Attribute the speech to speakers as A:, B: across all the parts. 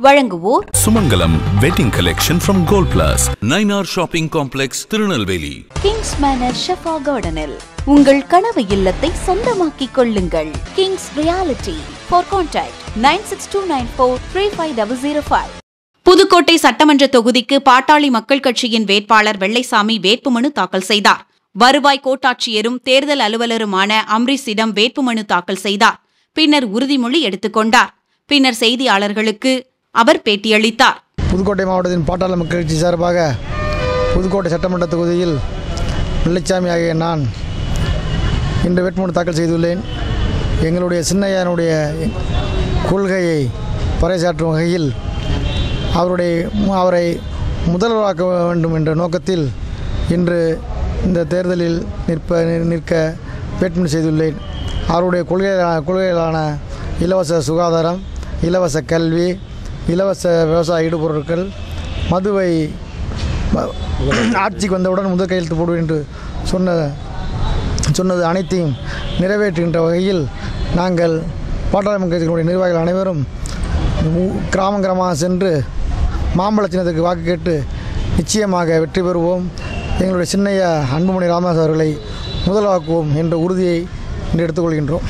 A: வழங்குவோர்
B: சுமங்கலம் wedding collection from gold plus Nainar shopping complex Tirunelveli
A: Kings Manor ஷெஃபா கார்டனில் உங்கள் கனவு இல்லத்தை சொந்தமாக்கிக் கொள்ளுங்கள் Kings Reality for contact nine six two nine four three five double zero five Pudukkottai சட்டமன்ற தொகுதிக்கு பாட்டாளி மக்கள் கட்சியின் வேட்பாளர் வெள்ளைசாமி வேட்புமனு தாக்கல் செய்தார் வருவாய் கோட்டாட்சியரும் தேர்தல் அலுவலருமான அம்ரீஸிடம் வேட்புமனு தாக்கல் செய்தார் பின்னர் உறுதிமொழி எடுத்துக்கொண்டார் பின்னர் செய்தியாளர்களுக்கு அவர் பேட்டியளித்தார்
C: புதுக்கோட்டை மாவட்டத்தின் பாட்டாளி மக்கள் கட்சி சார்பாக புதுக்கோட்டை சட்டமன்ற தொகுதியில் வெள்ளைச்சாமி ஆகிய நான் இன்று வேட்புமனு தாக்கல் செய்துள்ளேன் எங்களுடைய சின்னையானுடைய கொள்கையை பறைசாற்றும் வகையில் அவருடைய அவரை முதல்வராக்க வேண்டும் என்ற நோக்கத்தில் இன்று இந்த தேர்தலில் நிற்ப நிற்க வேட்புமனு செய்துள்ளேன் அவருடைய கொள்கைகளான கொள்கைகளான இலவச சுகாதாரம் இலவச கல்வி இலவச விவசாய இடுபொருட்கள் மதுவை ம- ஆட்சிக்கு வந்தவுடன் முதல் கையெழுத்து போடுவேன் என்று சொன்ன சொன்னது அனைத்தையும் நிறைவேற்றுகின்ற வகையில் நாங்கள் பாட்டாளி மக்கள் கட்சியினுடைய நிர்வாகிகள் அனைவரும் ஊ- கிராமம் கிராமமாக சென்று மாம்பழ சின்னத்துக்கு வாக்கு கேட்டு நிச்சயமாக வெற்றி பெறுவோம் எங்களுடைய சின்னையா அன்புமணி ராமதாஸ் அவர்களை முதல்வாக்குவோம் என்ற உறுதியை இன்று எடுத்துக்கொள்கின்றோம்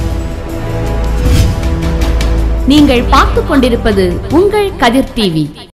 D: நீங்கள் பார்த்துக் கொண்டிருப்பது உங்கள் கதிர் டிவி